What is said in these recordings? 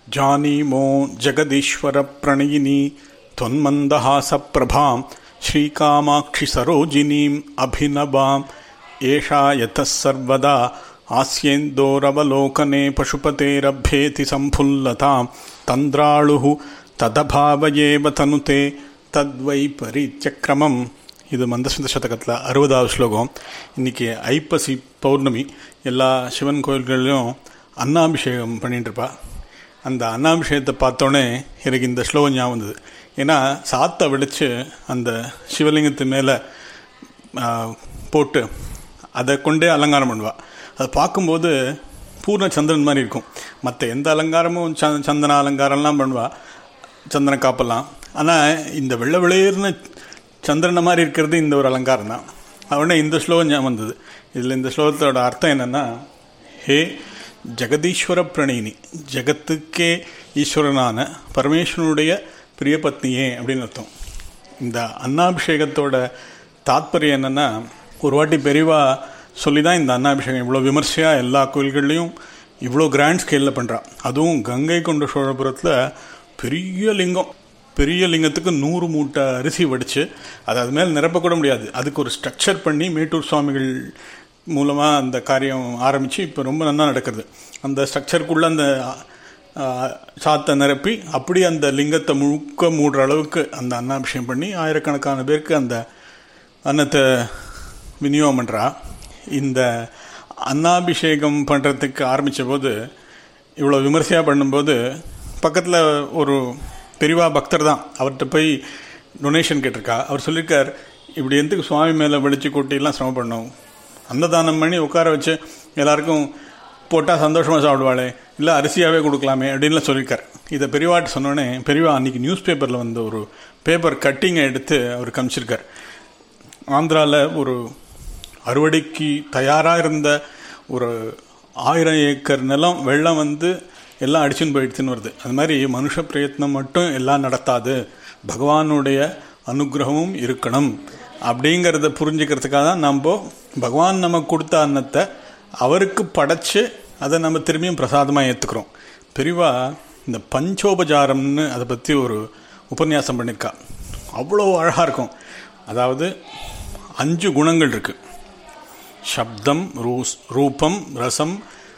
जानीमो जगदीश्वरप्रणयिनी त्वन्मन्दहासप्रभां श्रीकामाक्षि सरोजिनीम् अभिनवाम् एषा यतः सर्वदा आस्येन्दोरवलोकने पशुपतेरभ्येति सम्फुल्लतां तन्द्राळुः तदभावयेव तनुते தத்வை பரிச்சக்கிரமம் இது மந்தஸ்மித சதகத்தில் அறுபதாவது ஸ்லோகம் இன்றைக்கி ஐப்பசி பௌர்ணமி எல்லா சிவன் கோயில்களிலும் அன்னாபிஷேகம் பண்ணிட்டு இருப்பா அந்த அன்னாபிஷேகத்தை பார்த்தோன்னே எனக்கு இந்த ஸ்லோகம் ஞாபகம் வந்தது ஏன்னா சாத்தை விழித்து அந்த சிவலிங்கத்து மேலே போட்டு அதை கொண்டே அலங்காரம் பண்ணுவாள் அதை பார்க்கும்போது பூர்ண சந்திரன் மாதிரி இருக்கும் மற்ற எந்த அலங்காரமும் ச சந்தன அலங்காரம்லாம் பண்ணுவாள் சந்தன காப்பெல்லாம் ஆனால் இந்த வெள்ளை விளையர்னு சந்திரனை மாதிரி இருக்கிறது இந்த ஒரு அலங்காரம் தான் அவனே இந்த ஸ்லோகம் ஞாபகம் வந்தது இதில் இந்த ஸ்லோகத்தோட அர்த்தம் என்னென்னா ஹே ஜெகதீஸ்வர பிரணயினி ஜெகத்துக்கே ஈஸ்வரனான பரமேஸ்வரனுடைய பிரியபத்னியே அப்படின்னு அர்த்தம் இந்த அன்னாபிஷேகத்தோட தாத்பரியம் என்னென்னா ஒரு வாட்டி பெரிவா சொல்லி தான் இந்த அன்னாபிஷேகம் இவ்வளோ விமர்சையாக எல்லா கோயில்கள்லேயும் இவ்வளோ கிராண்ட் ஸ்கேலில் பண்ணுறான் அதுவும் கங்கை கொண்ட சோழபுரத்தில் பெரிய லிங்கம் பெரிய லிங்கத்துக்கு நூறு மூட்டை அரிசி வடித்து அது அது மேலே நிரப்பக்கூட முடியாது அதுக்கு ஒரு ஸ்ட்ரக்சர் பண்ணி மேட்டூர் சுவாமிகள் மூலமாக அந்த காரியம் ஆரம்பித்து இப்போ ரொம்ப நல்லா நடக்குது அந்த ஸ்ட்ரக்சருக்குள்ளே அந்த சாத்தை நிரப்பி அப்படி அந்த லிங்கத்தை முழுக்க மூடுற அளவுக்கு அந்த அன்னாபிஷேகம் பண்ணி ஆயிரக்கணக்கான பேருக்கு அந்த அன்னத்தை விநியோகம் பண்ணுறா இந்த அன்னாபிஷேகம் பண்ணுறதுக்கு ஆரம்பித்த போது இவ்வளோ விமர்சையாக பண்ணும்போது பக்கத்தில் ஒரு பெரிவா பக்தர் தான் அவர்கிட்ட போய் டொனேஷன் கேட்டிருக்கா அவர் சொல்லியிருக்கார் இப்படி எதுக்கு சுவாமி மேலே வெடிச்சு கொட்டிலாம் சிரமம் பண்ணோம் அன்னதானம் பண்ணி உட்கார வச்சு எல்லாருக்கும் போட்டால் சந்தோஷமாக சாப்பிடுவாளே இல்லை அரிசியாகவே கொடுக்கலாமே அப்படின்லாம் சொல்லியிருக்கார் இதை பெரியவாட்டு சொன்னோடனே பெரியவா அன்றைக்கி நியூஸ் பேப்பரில் வந்த ஒரு பேப்பர் கட்டிங்கை எடுத்து அவர் காமிச்சிருக்கார் ஆந்திராவில் ஒரு அறுவடைக்கு தயாராக இருந்த ஒரு ஆயிரம் ஏக்கர் நிலம் வெள்ளம் வந்து எல்லாம் அடிச்சுன்னு போயிடுச்சுன்னு வருது அது மாதிரி மனுஷ பிரயத்னம் மட்டும் எல்லாம் நடத்தாது பகவானுடைய அனுகிரகமும் இருக்கணும் அப்படிங்கிறத புரிஞ்சுக்கிறதுக்காக தான் நம்ம பகவான் நமக்கு கொடுத்த அன்னத்தை அவருக்கு படைச்சு அதை நம்ம திரும்பியும் பிரசாதமாக ஏற்றுக்கிறோம் பெரிவா இந்த பஞ்சோபசாரம்னு அதை பற்றி ஒரு உபன்யாசம் பண்ணியிருக்கா அவ்வளோ அழகாக இருக்கும் அதாவது அஞ்சு குணங்கள் இருக்குது சப்தம் ரூஸ் ரூபம் ரசம்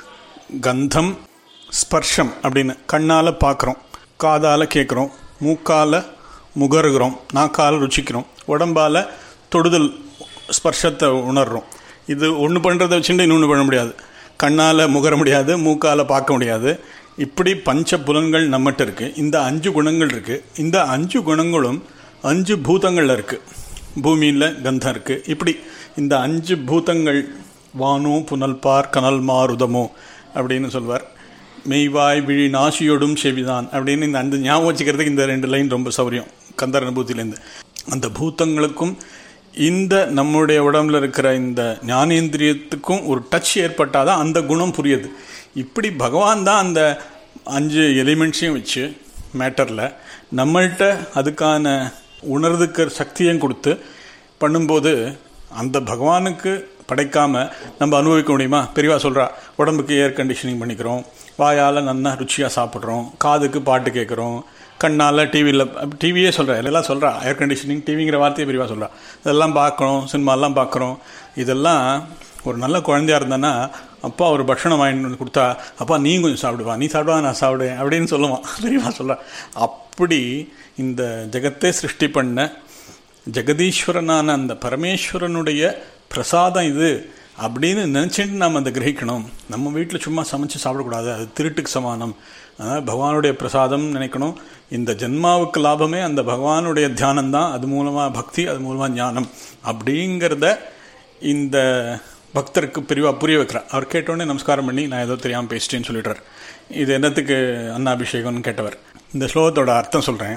கந்தம் ஸ்பர்ஷம் அப்படின்னு கண்ணால் பார்க்குறோம் காதால் கேட்குறோம் மூக்கால் முகருகிறோம் நாக்கால் ருச்சிக்கிறோம் உடம்பால் தொடுதல் ஸ்பர்ஷத்தை உணர்றோம் இது ஒன்று பண்ணுறதை வச்சுட்டு இன்னொன்று பண்ண முடியாது கண்ணால் முகர முடியாது மூக்கால் பார்க்க முடியாது இப்படி பஞ்ச புலன்கள் நம்மகிட்ட இருக்குது இந்த அஞ்சு குணங்கள் இருக்குது இந்த அஞ்சு குணங்களும் அஞ்சு பூதங்களில் இருக்குது பூமியில் கந்தம் இருக்குது இப்படி இந்த அஞ்சு பூதங்கள் வானோ புனல்பார் கனல் மாருதமோ அப்படின்னு சொல்வார் மெய்வாய் விழி நாசியோடும் செவிதான் அப்படின்னு இந்த அந்த ஞாபகம் வச்சுக்கிறதுக்கு இந்த ரெண்டு லைன் ரொம்ப சௌரியம் கந்தர் அனுபூத்திலேருந்து அந்த பூத்தங்களுக்கும் இந்த நம்முடைய உடம்புல இருக்கிற இந்த ஞானேந்திரியத்துக்கும் ஒரு டச் ஏற்பட்டால் தான் அந்த குணம் புரியுது இப்படி பகவான் தான் அந்த அஞ்சு எலிமெண்ட்ஸையும் வச்சு மேட்டரில் நம்மள்கிட்ட அதுக்கான உணர்வுக்கு சக்தியும் கொடுத்து பண்ணும்போது அந்த பகவானுக்கு படைக்காமல் நம்ம அனுபவிக்க முடியுமா பெரியவா சொல்கிறா உடம்புக்கு ஏர் கண்டிஷனிங் பண்ணிக்கிறோம் வாயால் நல்லா ருச்சியாக சாப்பிட்றோம் காதுக்கு பாட்டு கேட்குறோம் கண்ணால் டிவியில் டிவியே சொல்கிறேன் எல்லாம் சொல்கிறா ஏர் கண்டிஷனிங் டிவிங்கிற வார்த்தையை பெரியவா சொல்கிறா இதெல்லாம் பார்க்குறோம் சினிமாலாம் பார்க்குறோம் இதெல்லாம் ஒரு நல்ல குழந்தையா இருந்தேன்னா அப்பா ஒரு பட்சணம் வாங்கிட்டு வந்து கொடுத்தா அப்பா நீ கொஞ்சம் சாப்பிடுவா நீ சாப்பிடுவா நான் சாப்பிடுவேன் அப்படின்னு சொல்லுவான் பெரியவா சொல்கிறா அப்படி இந்த ஜெகத்தை சிருஷ்டி பண்ண ஜெகதீஸ்வரனான அந்த பரமேஸ்வரனுடைய பிரசாதம் இது அப்படின்னு நினச்சிட்டு நாம் அதை கிரகிக்கணும் நம்ம வீட்டில் சும்மா சமைச்சு சாப்பிடக்கூடாது அது திருட்டுக்கு சமானம் அதனால் பகவானுடைய பிரசாதம் நினைக்கணும் இந்த ஜென்மாவுக்கு லாபமே அந்த பகவானுடைய தியானம் தான் அது மூலமாக பக்தி அது மூலமாக ஞானம் அப்படிங்கிறத இந்த பக்தருக்கு பிரிவாக புரிய வைக்கிறார் அவர் கேட்டோடனே நமஸ்காரம் பண்ணி நான் ஏதோ தெரியாமல் பேசிட்டேன்னு சொல்லிடுறார் இது என்னத்துக்கு அன்னாபிஷேகம்னு கேட்டவர் இந்த ஸ்லோகத்தோட அர்த்தம் சொல்கிறேன்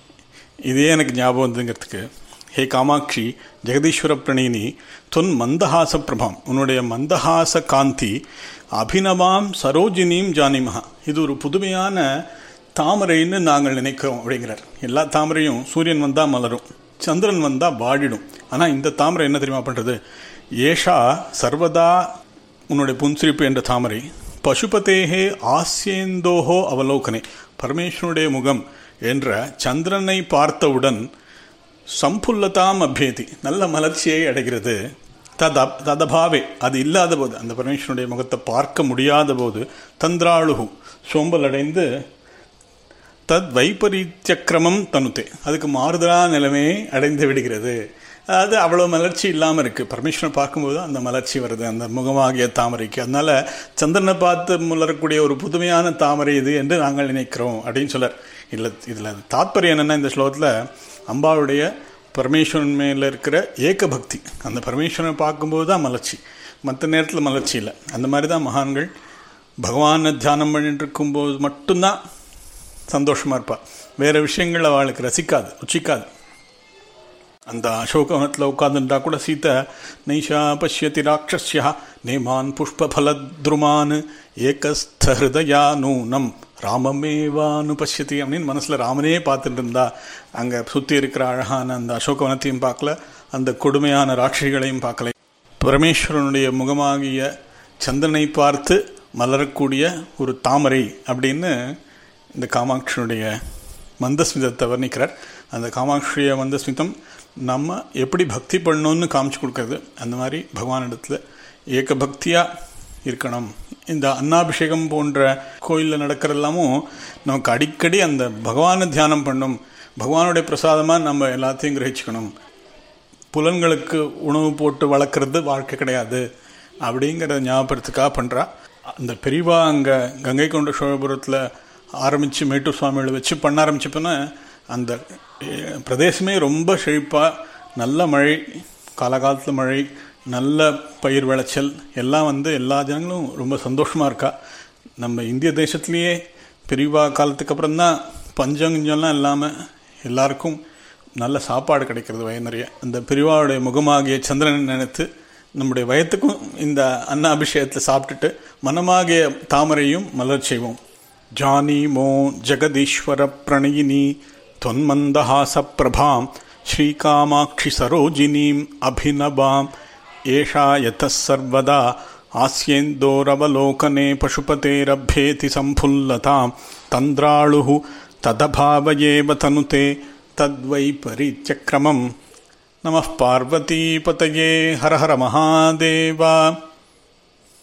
இதே எனக்கு ஞாபகம் வந்துங்கிறதுக்கு ஹே காமாட்சி ஜெகதீஸ்வர பிரணயினி தொன் மந்தஹாச பிரபம் உன்னுடைய மந்தஹாச காந்தி அபினவாம் சரோஜினியும் ஜானிமஹா இது ஒரு புதுமையான தாமரைன்னு நாங்கள் நினைக்கிறோம் அப்படிங்கிறார் எல்லா தாமரையும் சூரியன் வந்தால் மலரும் சந்திரன் வந்தால் வாடிடும் ஆனால் இந்த தாமரை என்ன தெரியுமா பண்ணுறது ஏஷா சர்வதா உன்னுடைய புன்சிரிப்பு என்ற தாமரை பசுபதேகே ஆசியேந்தோஹோ அவலோகனே பரமேஸ்வரனுடைய முகம் என்ற சந்திரனை பார்த்தவுடன் சம்புல்லதாம் அபேதி நல்ல மலர்ச்சியை அடைகிறது தத ததபாவே அது இல்லாத போது அந்த பரமேஸ்வரனுடைய முகத்தை பார்க்க முடியாத போது தந்திராளுகு சோம்பல் அடைந்து தத் வைபரீத்தியக்கிரமம் தனுத்தே அதுக்கு மாறுதலான நிலைமையை அடைந்து விடுகிறது அதாவது அவ்வளோ மலர்ச்சி இல்லாமல் இருக்குது பரமேஸ்வரன் பார்க்கும்போது அந்த மலர்ச்சி வருது அந்த முகமாகிய தாமரைக்கு அதனால சந்திரனை பார்த்து மலரக்கூடிய ஒரு புதுமையான தாமரை இது என்று நாங்கள் நினைக்கிறோம் அப்படின்னு சொல்லார் இல்லை இதில் தாத்பரியம் என்னென்னா இந்த ஸ்லோகத்தில் அம்பாவுடைய பரமேஸ்வரன் மேலே இருக்கிற ஏக பக்தி அந்த பரமேஸ்வரனை பார்க்கும்போது தான் மலர்ச்சி மற்ற நேரத்தில் மலர்ச்சி இல்லை அந்த மாதிரி தான் மகான்கள் பகவானை தியானம் பண்ணிட்டு இருக்கும்போது மட்டும்தான் சந்தோஷமாக இருப்பாள் வேறு விஷயங்கள் அவளுக்கு ரசிக்காது ருச்சிக்காது அந்த அசோகவனத்தில் உட்காந்துட்டா கூட சீதை நைஷா பசியதி ராட்சஸ்யா நேமான் புஷ்பலத்ருமான் ஏகஸ்த ஹிருதயா நூனம் ராமமேவானு பசியதி அப்படின்னு மனசில் ராமனே பார்த்துட்டு இருந்தா அங்கே சுற்றி இருக்கிற அழகான அந்த அசோகவனத்தையும் பார்க்கல அந்த கொடுமையான ராட்சிகளையும் பார்க்கல பரமேஸ்வரனுடைய முகமாகிய சந்திரனை பார்த்து மலரக்கூடிய ஒரு தாமரை அப்படின்னு இந்த காமாட்சியுடைய மந்தஸ்மிதத்தை வர்ணிக்கிறார் அந்த காமாட்சிய மந்தஸ்மிதம் நம்ம எப்படி பக்தி பண்ணணும்னு காமிச்சு கொடுக்கறது அந்த மாதிரி பகவானிடத்தில் ஏக பக்தியாக இருக்கணும் இந்த அன்னாபிஷேகம் போன்ற கோயிலில் நடக்கிறதெல்லாமும் நமக்கு அடிக்கடி அந்த பகவானை தியானம் பண்ணும் பகவானுடைய பிரசாதமாக நம்ம எல்லாத்தையும் கிரகிச்சுக்கணும் புலன்களுக்கு உணவு போட்டு வளர்க்குறது வாழ்க்கை கிடையாது அப்படிங்கிற ஞாபகத்துக்காக பண்ணுறா அந்த பெரியவா அங்கே கங்கை கொண்ட சோழபுரத்தில் ஆரம்பித்து மேட்டூர் சுவாமிகளை வச்சு பண்ண ஆரம்பிச்சப்போன்னா அந்த பிரதேசமே ரொம்ப செழிப்பாக நல்ல மழை காலகாலத்தில் மழை நல்ல பயிர் விளைச்சல் எல்லாம் வந்து எல்லா ஜனங்களும் ரொம்ப சந்தோஷமாக இருக்கா நம்ம இந்திய தேசத்துலேயே பெரியவா காலத்துக்கு அப்புறம் தான் பஞ்சம் கிஞ்சம்லாம் இல்லாமல் எல்லாருக்கும் நல்ல சாப்பாடு கிடைக்கிறது வய நிறைய அந்த பெரியவாவுடைய முகமாகிய சந்திரனை நினைத்து நம்முடைய வயத்துக்கும் இந்த அன்ன அபிஷேகத்தில் சாப்பிட்டுட்டு மனமாகிய தாமரையும் மலர் செய்வோம் ஜானீமோ ஜெகதீஸ்வர பிரணயினி त्वन्मन्दहासप्रभां श्रीकामाक्षि सरोजिनीम् अभिनवाम् एषा यतः सर्वदा आस्येन्दोरवलोकने पशुपतेरभ्येति सम्फुल्लतां तन्द्राळुः तदभावयेव तनुते तद्वैपरीत्यक्रमम् नमः पार्वतीपतये हर हर महादेवा